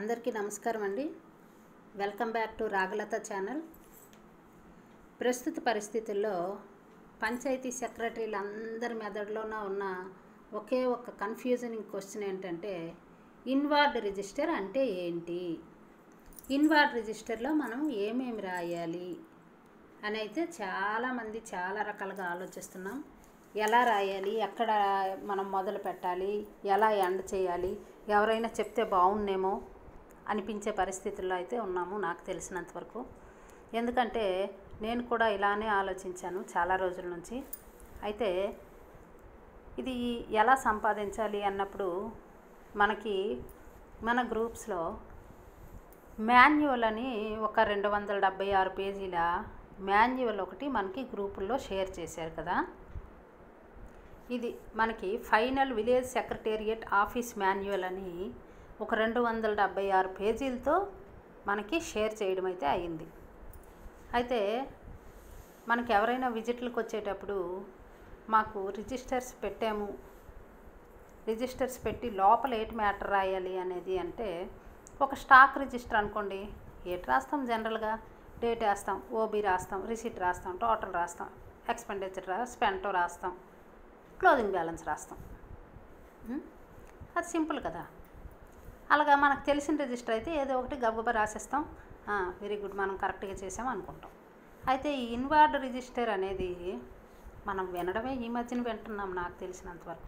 అందరికీ నమస్కారం అండి welcome back to Ragalatha channel ప్రస్తుత పరిస్థితుల్లో పంచాయతీ సెక్రటరీలు అందరి మెదడులోన ఉన్న ఒకే ఒక కన్ఫ్యూజనింగ్ క్వశ్చన్ ఏంటంటే ఇన్వార్డ్ రిజిస్టర్ అంటే ఏంటి ఇన్వార్డ్ రిజిస్టర్లో మనం ఏమేమి రాయాలి అని అయితే చాలామంది చాలా రకాలుగా ఆలోచిస్తున్నాం ఎలా రాయాలి ఎక్కడ మనం మొదలు పెట్టాలి ఎలా ఎండ్ చేయాలి ఎవరైనా చెప్తే బాగుండేమో అనిపించే పరిస్థితుల్లో అయితే ఉన్నాము నాకు తెలిసినంత వరకు ఎందుకంటే నేను కూడా ఇలానే ఆలోచించాను చాలా రోజుల నుంచి అయితే ఇది ఎలా సంపాదించాలి అన్నప్పుడు మనకి మన గ్రూప్స్లో మాన్యువల్ అని ఒక రెండు వందల డెబ్బై ఆరు పేజీల మాన్యువల్ ఒకటి మనకి గ్రూపుల్లో షేర్ చేశారు కదా ఇది మనకి final village secretariat office manual అని ఒక రెండు వందల డెబ్బై ఆరు పేజీలతో మనకి షేర్ చేయడం అయితే అయింది అయితే మనకి ఎవరైనా విజిట్లకు వచ్చేటప్పుడు మాకు రిజిస్టర్స్ పెట్టాము రిజిస్టర్స్ పెట్టి లోపల ఏటి మ్యాటర్ రాయాలి అనేది అంటే ఒక స్టాక్ రిజిస్టర్ అనుకోండి ఏటి రాస్తాం జనరల్గా డేట్ వేస్తాం ఓబీ రాస్తాం రిసీట్ రాస్తాం టోటల్ రాస్తాం ఎక్స్పెండిచర్ రా స్పెంటో రాస్తాం క్లోజింగ్ బ్యాలెన్స్ రాస్తాం ఉం? అది సింపుల్ కదా అలాగా మనకు తెలిసిన రిజిస్టర్ అయితే ఏదో ఒకటి గబగబా రాసేస్తాం వెరీ గుడ్ మనం కరెక్ట్గా చేసాం అనుకుంటాం అయితే ఈ ఇన్వార్డ్ రిజిస్టర్ అనేది మనం వినడమే ఈ మధ్యన వింటున్నాం నాకు తెలిసినంత వరకు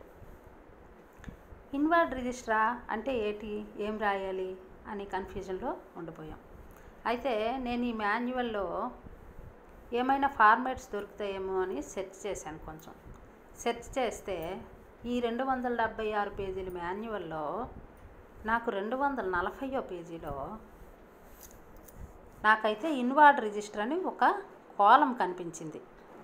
ఇన్వార్డ్ రిజిస్టరా అంటే ఏంటి ఏం రాయాలి అని కన్ఫ్యూజన్లో ఉండిపోయాం అయితే నేను ఈ మాన్యువల్లో ఏమైనా ఫార్మాట్స్ దొరుకుతాయేమో అని సెర్చ్ చేశాను కొంచెం సెర్చ్ చేస్తే ఈ రెండు వందల డెబ్బై ఆరు పేజీల మాన్యువల్లో నాకు రెండు వందల నలభైయో పేజీలో నాకైతే ఇన్వార్డ్ రిజిస్టర్ అని ఒక కాలం కనిపించింది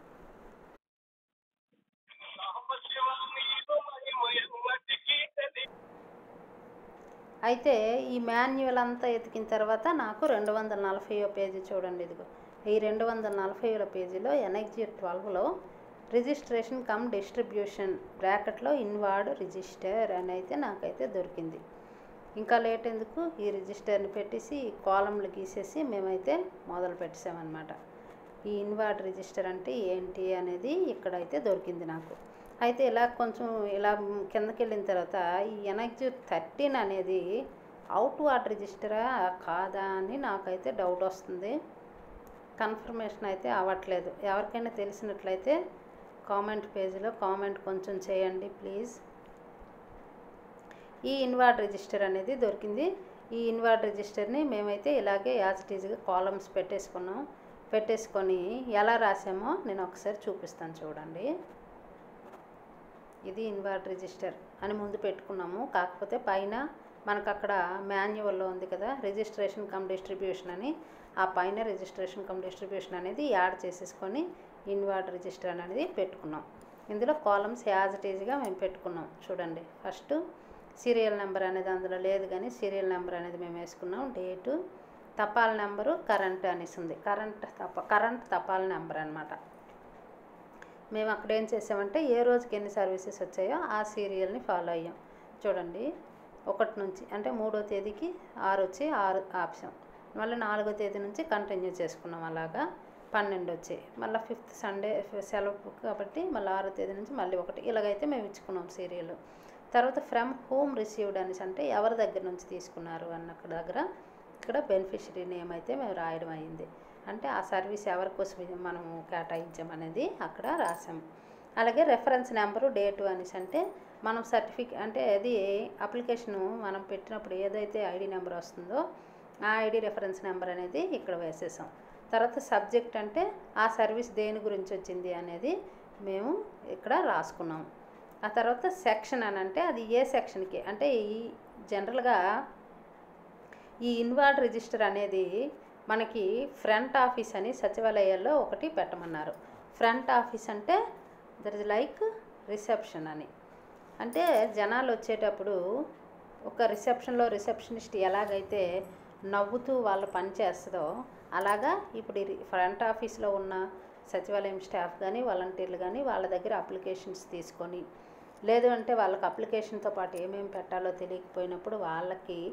అయితే ఈ మాన్యువల్ అంతా ఎతికిన తర్వాత నాకు రెండు వందల నలభైయో పేజీ చూడండి ఇదిగో ఈ రెండు వందల నలభైలో పేజీలో ఎన్ఎక్జీ ట్వెల్వ్లో రిజిస్ట్రేషన్ కమ్ డిస్ట్రిబ్యూషన్ బ్రాకెట్లో ఇన్వార్డ్ రిజిస్టర్ అని అయితే నాకైతే దొరికింది ఇంకా లేట్ ఎందుకు ఈ రిజిస్టర్ని పెట్టేసి ఈ కాలంలు గీసేసి మేమైతే మొదలు పెట్టామన్నమాట ఈ ఇన్వార్డ్ రిజిస్టర్ అంటే ఏంటి అనేది ఇక్కడైతే దొరికింది నాకు అయితే ఇలా కొంచెం ఇలా కిందకి వెళ్ళిన తర్వాత ఈ ఎనర్జీ థర్టీన్ అనేది అవుట్ వార్డ్ రిజిస్టరా కాదా అని నాకైతే డౌట్ వస్తుంది కన్ఫర్మేషన్ అయితే అవ్వట్లేదు ఎవరికైనా తెలిసినట్లయితే కామెంట్ పేజీలో కామెంట్ కొంచెం చేయండి ప్లీజ్ ఈ ఇన్వార్డ్ రిజిస్టర్ అనేది దొరికింది ఈ ఇన్వార్డ్ రిజిస్టర్ని మేమైతే ఇలాగే యాజ్ ఇట్ ఈజ్గా కాలమ్స్ పెట్టేసుకున్నాం పెట్టేసుకొని ఎలా రాసామో నేను ఒకసారి చూపిస్తాను చూడండి ఇది ఇన్వార్డ్ రిజిస్టర్ అని ముందు పెట్టుకున్నాము కాకపోతే పైన మనకు అక్కడ మాన్యువల్లో ఉంది కదా రిజిస్ట్రేషన్ కమ్ డిస్ట్రిబ్యూషన్ అని ఆ పైన రిజిస్ట్రేషన్ కమ్ డిస్ట్రిబ్యూషన్ అనేది యాడ్ చేసేసుకొని ఇన్వార్డ్ రిజిస్టర్ అనేది పెట్టుకున్నాం ఇందులో కాలమ్స్ యాజ్ ఇట్ ఈజ్గా మేము పెట్టుకున్నాం చూడండి ఫస్ట్ సీరియల్ నెంబర్ అనేది అందులో లేదు కానీ సీరియల్ నెంబర్ అనేది మేము వేసుకున్నాం డేటు తపాల నెంబరు కరెంట్ అనేసి ఉంది కరెంట్ తప కరెంట్ తపాల నెంబర్ అనమాట మేము అక్కడ ఏం చేసామంటే ఏ రోజుకి ఎన్ని సర్వీసెస్ వచ్చాయో ఆ సీరియల్ని ఫాలో అయ్యాం చూడండి ఒకటి నుంచి అంటే మూడో తేదీకి ఆరు వచ్చి ఆరు ఆప్షన్ మళ్ళీ నాలుగో తేదీ నుంచి కంటిన్యూ చేసుకున్నాం అలాగా పన్నెండు వచ్చాయి మళ్ళీ ఫిఫ్త్ సండే సెలవు కాబట్టి మళ్ళీ ఆరో తేదీ నుంచి మళ్ళీ ఒకటి ఇలాగైతే మేము ఇచ్చుకున్నాం సీరియల్ తర్వాత ఫ్రమ్ హోమ్ రిసీవ్డ్ అనేసి అంటే ఎవరి దగ్గర నుంచి తీసుకున్నారు అన్నక్కడ దగ్గర ఇక్కడ బెనిఫిషరీ నేమ్ అయితే మేము రాయడం అయింది అంటే ఆ సర్వీస్ ఎవరి కోసం మనము కేటాయించామనేది అక్కడ రాసాము అలాగే రెఫరెన్స్ నెంబరు డేటు అనేసి అంటే మనం సర్టిఫికేట్ అంటే అది అప్లికేషను మనం పెట్టినప్పుడు ఏదైతే ఐడి నెంబర్ వస్తుందో ఆ ఐడి రెఫరెన్స్ నెంబర్ అనేది ఇక్కడ వేసేసాం తర్వాత సబ్జెక్ట్ అంటే ఆ సర్వీస్ దేని గురించి వచ్చింది అనేది మేము ఇక్కడ రాసుకున్నాం ఆ తర్వాత సెక్షన్ అని అంటే అది ఏ సెక్షన్కి అంటే ఈ జనరల్గా ఈ ఇన్వార్డ్ రిజిస్టర్ అనేది మనకి ఫ్రంట్ ఆఫీస్ అని సచివాలయాల్లో ఒకటి పెట్టమన్నారు ఫ్రంట్ ఆఫీస్ అంటే దర్ ఇస్ లైక్ రిసెప్షన్ అని అంటే జనాలు వచ్చేటప్పుడు ఒక రిసెప్షన్లో రిసెప్షనిస్ట్ ఎలాగైతే నవ్వుతూ వాళ్ళ పని చేస్తుందో అలాగా ఇప్పుడు ఈ ఫ్రంట్ ఆఫీస్లో ఉన్న సచివాలయం స్టాఫ్ కానీ వాలంటీర్లు కానీ వాళ్ళ దగ్గర అప్లికేషన్స్ తీసుకొని లేదు అంటే వాళ్ళకి అప్లికేషన్తో పాటు ఏమేమి పెట్టాలో తెలియకపోయినప్పుడు వాళ్ళకి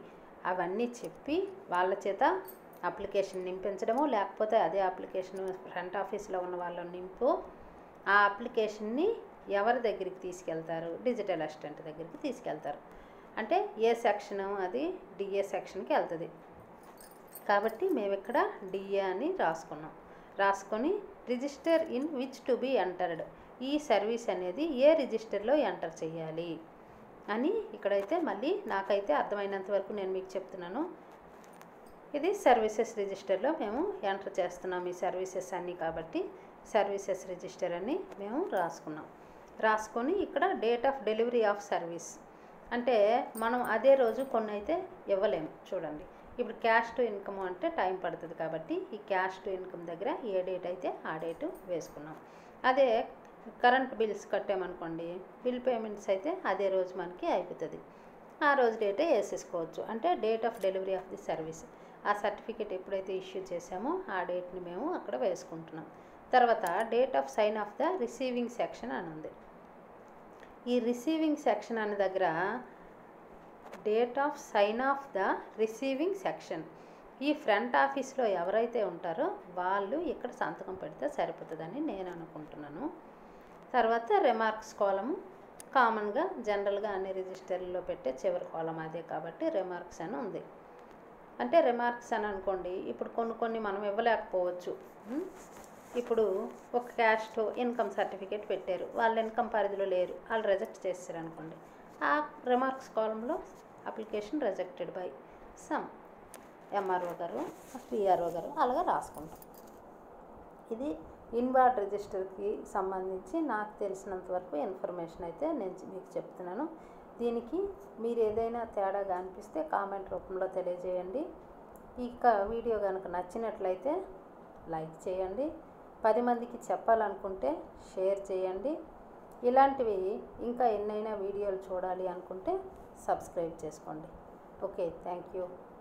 అవన్నీ చెప్పి వాళ్ళ చేత అప్లికేషన్ నింపించడము లేకపోతే అదే అప్లికేషన్ ఫ్రంట్ ఆఫీస్లో ఉన్న వాళ్ళ నింపు ఆ అప్లికేషన్ని ఎవరి దగ్గరికి తీసుకెళ్తారు డిజిటల్ అసిస్టెంట్ దగ్గరికి తీసుకెళ్తారు అంటే ఏ సెక్షన్ అది డిఏ సెక్షన్కి వెళ్తుంది కాబట్టి మేము ఇక్కడ డిఏ అని రాసుకున్నాం రాసుకొని register in which to be entered ఈ సర్వీస్ అనేది ఏ రిజిస్టర్లో ఎంటర్ చేయాలి అని ఇక్కడైతే మళ్ళీ నాకైతే అర్థమైనంత వరకు నేను మీకు చెప్తున్నాను ఇది సర్వీసెస్ రిజిస్టర్లో మేము ఎంటర్ చేస్తున్నాం ఈ సర్వీసెస్ అన్నీ కాబట్టి సర్వీసెస్ రిజిస్టర్ అని మేము రాసుకున్నాం రాసుకొని ఇక్కడ date of delivery of service అంటే మనం అదే రోజు కొన్ని అయితే ఇవ్వలేము చూడండి ఇప్పుడు క్యాష్ టు ఇన్కమ్ అంటే టైం పడుతుంది కాబట్టి ఈ క్యాష్ టు ఇన్కమ్ దగ్గర ఏ డేట్ అయితే ఆ డేటు వేసుకున్నాం అదే కరెంట్ బిల్స్ కట్టామనుకోండి బిల్ పేమెంట్స్ అయితే అదే రోజు మనకి అయిపోతుంది ఆ రోజు డేటే వేసేసుకోవచ్చు అంటే date of delivery of the service ఆ సర్టిఫికేట్ ఎప్పుడైతే ఇష్యూ చేసామో ఆ డేట్ని మేము అక్కడ వేసుకుంటున్నాం తర్వాత date of sign of the receiving section అని ఉంది ఈ రిసీవింగ్ సెక్షన్ అనే దగ్గర date of sign of the receiving section ఈ ఫ్రంట్ ఆఫీస్లో ఎవరైతే ఉంటారో వాళ్ళు ఇక్కడ సంతకం పెడితే సరిపోతుందని నేను అనుకుంటున్నాను తర్వాత రిమార్క్స్ కాలము కామన్గా జనరల్గా అన్ని రిజిస్టర్లలో పెట్టే చివరి కాలం అదే కాబట్టి రిమార్క్స్ అని ఉంది అంటే రిమార్క్స్ అని అనుకోండి ఇప్పుడు కొన్ని కొన్ని మనం ఇవ్వలేకపోవచ్చు ఉం? ఇప్పుడు ఒక క్యాస్ట్ ఇన్కమ్ సర్టిఫికేట్ పెట్టారు వాళ్ళు ఇన్కమ్ పరిధిలో లేరు వాళ్ళు రిజెక్ట్ చేస్తారు అనుకోండి ఆ రిమార్క్స్ కాలంలో application rejected by some MRO గారు పిఆర్ఓ గారు అలాగా రాసుకుంటాం ఇది ఇన్వార్డ్ రిజిస్టర్కి సంబంధించి నాకు తెలిసినంత వరకు ఇన్ఫర్మేషన్ అయితే నేను మీకు చెప్తున్నాను దీనికి మీరు ఏదైనా తేడాగా అనిపిస్తే కామెంట్ రూపంలో తెలియజేయండి ఇక వీడియో కనుక నచ్చినట్లయితే లైక్ చేయండి పది మందికి చెప్పాలనుకుంటే షేర్ చేయండి ఇలాంటివి ఇంకా ఎన్నైనా వీడియోలు చూడాలి అనుకుంటే సబ్స్క్రైబ్ చేసుకోండి ఓకే థ్యాంక్ యూ